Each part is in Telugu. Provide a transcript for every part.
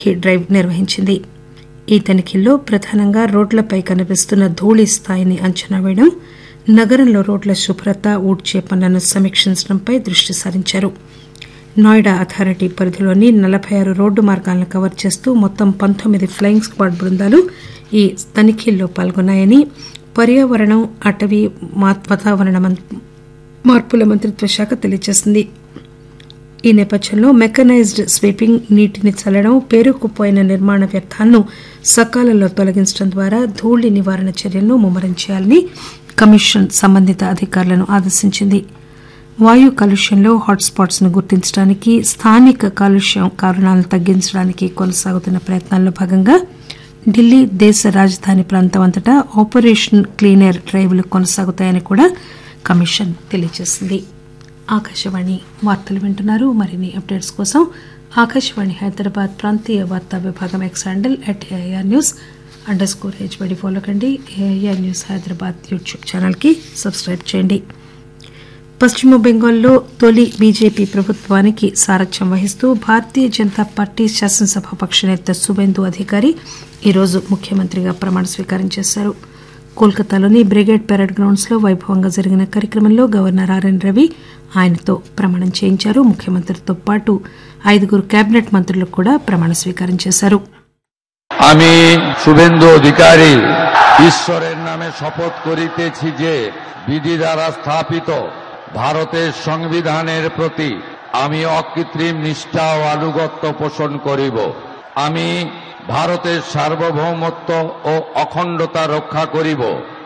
డ్రైవ్ నిర్వహించింది ఈ తనిఖీల్లో ప్రధానంగా రోడ్లపై కనిపిస్తున్న ధూళి స్థాయిని అంచనా వేయడం నగరంలో రోడ్ల శుభ్రత ఊడ్చే పనులను సమీక్షించడంపై దృష్టి సారించారు నోయిడా అథారిటీ పరిధిలోని నలబై ఆరు రోడ్డు మార్గాలను కవర్ చేస్తూ మొత్తం పంతొమ్మిది ప్లయింగ్ స్క్వాడ్ బృందాలు ఈ తనిఖీల్లో పాల్గొన్నాయని పర్యావరణం అటవీ వాతావరణ మార్పుల మంత్రిత్వ శాఖ తెలియజేసింది ఈ నేపథ్యంలో మెకనైజ్డ్ స్వీపింగ్ నీటిని చల్లడం పేరుకుపోయిన నిర్మాణ వ్యర్థాలను సకాలంలో తొలగించడం ద్వారా ధూళి నివారణ చర్యలను ముమ్మరం చేయాలని కమిషన్ సంబంధిత అధికారులను ఆదేశించింది వాయు కాలుష్యంలో హాట్స్పాట్స్ ను గుర్తించడానికి స్థానిక కాలుష్యం కారణాలను తగ్గించడానికి కొనసాగుతున్న ప్రయత్నాల్లో భాగంగా ఢిల్లీ దేశ రాజధాని ప్రాంతం అంతటా ఆపరేషన్ క్లీన్ ఎయిర్ డ్రైవ్లు కొనసాగుతాయని కూడా కమిషన్ తెలియజేసింది ఆకాశవాణి వార్తలు వింటున్నారు మరిన్ని అప్డేట్స్ కోసం ఆకాశవాణి హైదరాబాద్ ప్రాంతీయ వార్తా విభాగం X handle at AIR news under score HYD follow కండి ఏఐఆర్ న్యూస్ హైదరాబాద్ యూట్యూబ్ ఛానల్కి సబ్స్క్రైబ్ చేయండి పశ్చిమ బెంగాల్లో తొలి బీజేపీ ప్రభుత్వానికి సారథ్యం వహిస్తూ భారతీయ జనతా పార్టీ శాసనసభాపక్ష నేత సువేందు అధికారి ఈరోజు ముఖ్యమంత్రిగా ప్రమాణ స్వీకారం చేశారు కోల్కతాలోని బ్రిగేడ్ పెరేడ్ గ్రౌండ్స్ లో వైభవంగా జరిగిన కార్యక్రమంలో గవర్నర్ ఆర్ఎన్ రవి ఆయనతో ప్రమాణం చేయించారు ముఖ్యమంత్రితో పాటు ఐదుగురు కేబినెట్ మంత్రులకు కూడా ప్రమాణ స్వీకారం చేశారు আমি শুভেন্দু অধিকারী ঈশ্বরের নামে শপথ করিতেছি যে বিধি দ্বারা স্থাপিত ভারতের সংবিধানের প্রতি আমি অকৃত্রিম নিষ্ঠা ও আনুগত্য পোষণ করিব আমি ভারতের সার্বভৌমত্ব ও অখণ্ডতা রক্ষা করিব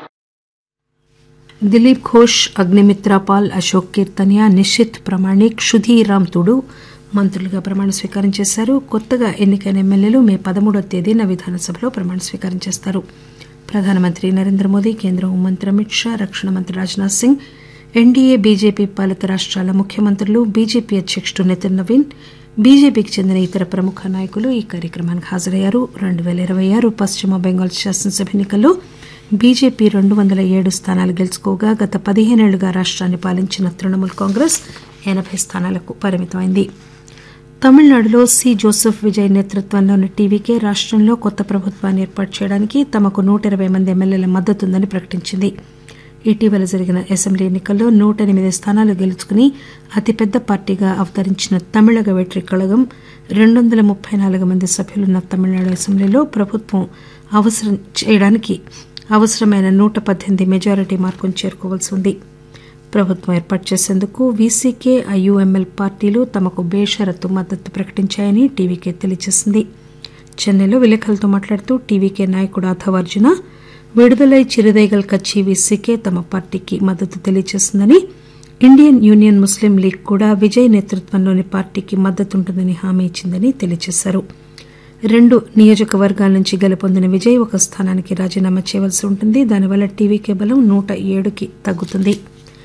దిలీప్ ఘోష్ అగ్నిమిత్ర పాల్ అశోక్ కీర్తనియా నిషిత్ ప్రమాణిక్ సుధీరామ్ తుడు మంత్రులుగా ప్రమాణ స్వీకారం చేశారు కొత్తగా ఎన్నికైన ఎమ్మెల్యేలు మే పదమూడవ తేదీన విధానసభలో ప్రమాణ స్వీకారం చేస్తారు ప్రధానమంత్రి నరేంద్ర మోదీ కేంద్ర హోంమంత్రి అమిత్ షా రక్షణ మంత్రి రాజ్నాథ్ సింగ్ ఎన్డీఏ బీజేపీ పాలిత రాష్ట్రాల ముఖ్యమంత్రులు బీజేపీ అధ్యకుడు నితిన్ నవీన్ బీజేపీకి చెందిన ఇతర ప్రముఖ నాయకులు ఈ కార్యక్రమానికి హాజరయ్యారు రెండు పేల ఇరవై ఆరు పశ్చిమ బెంగాల్ శాసనసభ ఎన్నికల్లో బీజేపీ రెండు వందల ఏడు స్థానాలు గెలుచుకోగా గత పదిహేనేళ్లుగా రాష్ట్రాన్ని పాలించిన తృణమూల్ కాంగ్రెస్ ఎనబై స్థానాలకు పరిమితమైంది తమిళనాడులో సి జోసెఫ్ విజయ్ నేతృత్వంలోని టీవీకే రాష్టంలో కొత్త ప్రభుత్వాన్ని ఏర్పాటు చేయడానికి తమకు నూట ఇరవై మంది ఎమ్మెల్యేల మద్దతుందని ప్రకటించింది ఇటీవల జరిగిన అసెంబ్లీ ఎన్నికల్లో నూట ఎనిమిది స్థానాలు గెలుచుకుని అతిపెద్ద పార్టీగా అవతరించిన తమిళగ వెట్రి కళగం రెండు వందల ముప్పై నాలుగు మంది సభ్యులున్న తమిళనాడు అసెంబ్లీలో ప్రభుత్వం అవసరం చేయడానికి అవసరమైన నూట పద్దెనిమిది మెజారిటీ మార్కును చేరుకోవాల్సి ఉంది ప్రభుత్వం ఏర్పాటు చేసేందుకు వీసీకే ఐయుఎంఎల్ పార్టీలు తమకు బేషరతు మద్దతు ప్రకటించాయని టీవీకే తెలియజేసింది చెన్నైలో విలేకరులతో మాట్లాడుతూ టీవీకే నాయకుడు అథవార్జున విడుదలై చిరుదైగల్ కచ్చి వీసీకే తమ పార్టీకి మద్దతు తెలియజేసిందని ఇండియన్ యూనియన్ ముస్లిం లీగ్ కూడా విజయ్ నేతృత్వంలోని పార్టీకి మద్దతుంటుందని హామీ ఇచ్చిందని తెలియజేశారు రెండు నియోజకవర్గాల నుంచి గెలుపొందిన విజయ్ ఒక స్థానానికి రాజీనామా చేయవలసి ఉంటుంది దానివల్ల టీవీకే బలం నూట ఏడుకి తగ్గుతుంది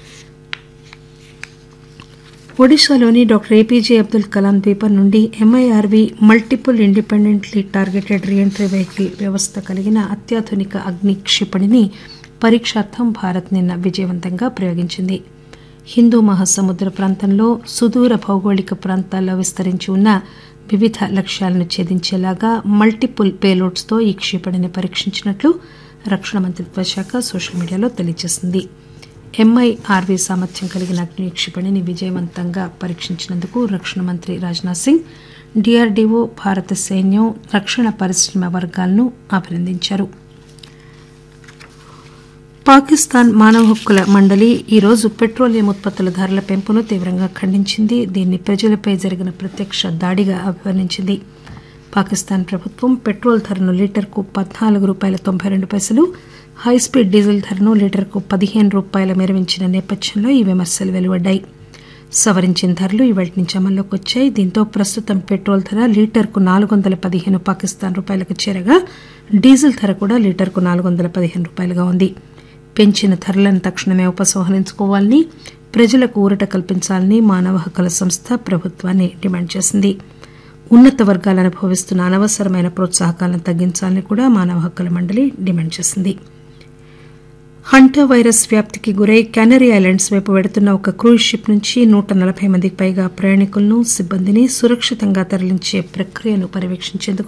ఒడిశాలోని డాక్టర్ ఏపీజే అబ్దుల్ కలాం ద్వీపం నుండి MIRV multiple independently targeted reentry vehicle వ్యవస్థ కలిగిన అత్యాధునిక అగ్ని క్షిపణిని పరీక్షార్థం భారత్ నిన్న విజయవంతంగా ప్రయోగించింది హిందూ మహాసముద్ర ప్రాంతంలో సుదూర భౌగోళిక ప్రాంతాల్లో విస్తరించి ఉన్న వివిధ లక్ష్యాలను ఛేదించేలాగా మల్టిపుల్ పేలోడ్స్తో ఈ క్షిపణిని పరీక్షించినట్లు రక్షణ మంత్రిత్వ శాఖ సోషల్ మీడియాలో తెలియజేసింది ఎంఐఆర్వీ సామర్థ్యం కలిగిన అగ్ని క్షిపణిని విజయవంతంగా పరీక్షించినందుకు రక్షణ మంత్రి రాజ్నాథ్ సింగ్ డీఆర్డీఓ భారత సైన్యం రక్షణ పరిశ్రమ వర్గాలను అభినందించారు పాకిస్తాన్ మానవ హక్కుల మండలి ఈరోజు పెట్రోలియం ఉత్పత్తుల ధరల పెంపును తీవ్రంగా ఖండించింది దీన్ని ప్రజలపై జరిగిన ప్రత్యక్ష దాడిగా అభివర్ణించింది పాకిస్తాన్ ప్రభుత్వం పెట్రోల్ ధరను లీటర్కు పద్నాలుగు రూపాయల తొంభై రెండు పైసలు హైస్పీడ్ డీజిల్ ధరను లీటర్కు పదిహేను రూపాయల మెరవించిన నేపథ్యంలో ఈ విమర్శలు వెలువడ్డాయి సవరించిన ధరలు ఇవాటి నుంచి అమల్లోకి వచ్చాయి దీంతో ప్రస్తుతం పెట్రోల్ ధర లీటర్కు నాలుగు వందల పదిహేను పాకిస్తాన్ రూపాయలకు చేరగా డీజిల్ ధర కూడా లీటర్కు నాలుగు వందల పదిహేను రూపాయలుగా ఉంది పెంచిన ధరలను తక్షణమే ఉపసంహరించుకోవాలని ప్రజలకు ఊరట కల్పించాలని మానవ హక్కుల సంస్థ ప్రభుత్వాన్ని డిమాండ్ చేసింది ఉన్నత వర్గాలు అనుభవిస్తున్న అనవసరమైన ప్రోత్సాహకాలను తగ్గించాలని కూడా మానవ హక్కుల మండలి డిమాండ్ చేసింది హంటా వైరస్ వ్యాప్తికి గురై కెనరీ ఐలాండ్స్ వైపు వెడుతున్న ఒక క్రూజ్ షిప్ నుంచి నూట నలబై మందికి పైగా ప్రయాణికులను సిబ్బందిని సురక్షితంగా తరలించే ప్రక్రియను పర్యవేక్షించేందుకు